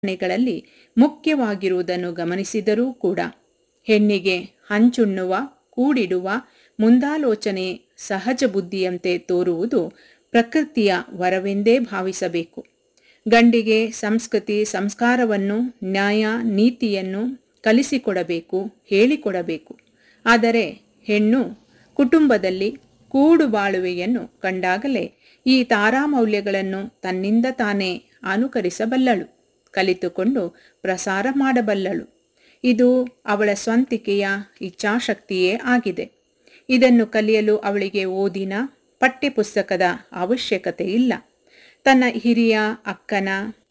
ಗಳಲ್ಲಿ ಮುಖ್ಯವಾಗಿರುವುದನ್ನು ಗಮನಿಸಿದರೂ ಕೂಡ ಹೆಣ್ಣಿಗೆ ಹಂಚುಣ್ಣುವ ಕೂಡಿಡುವ ಮುಂದಾಲೋಚನೆ ಸಹಜ ಬುದ್ಧಿಯಂತೆ ತೋರುವುದು ಪ್ರಕೃತಿಯ ವರವೆಂದೇ ಭಾವಿಸಬೇಕು ಗಂಡಿಗೆ ಸಂಸ್ಕೃತಿ ಸಂಸ್ಕಾರವನ್ನು ನ್ಯಾಯ ನೀತಿಯನ್ನು ಕಲಿಸಿಕೊಡಬೇಕು ಹೇಳಿಕೊಡಬೇಕು ಆದರೆ ಹೆಣ್ಣು ಕುಟುಂಬದಲ್ಲಿ ಕೂಡು ಬಾಳುವೆಯನ್ನು ಕಂಡಾಗಲೇ ಈ ತಾರಾಮೌಲ್ಯಗಳನ್ನು ತನ್ನಿಂದ ತಾನೇ ಅನುಕರಿಸಬಲ್ಲಳು ಕಲಿತುಕೊಂಡು ಪ್ರಸಾರ ಮಾಡಬಲ್ಲಳು ಇದು ಅವಳ ಸ್ವಂತಿಕೆಯ ಇಚ್ಛಾಶಕ್ತಿಯೇ ಆಗಿದೆ ಇದನ್ನು ಕಲಿಯಲು ಅವಳಿಗೆ ಓದಿನ ಪಠ್ಯಪುಸ್ತಕದ ಅವಶ್ಯಕತೆ ಇಲ್ಲ ತನ್ನ ಹಿರಿಯ ಅಕ್ಕನ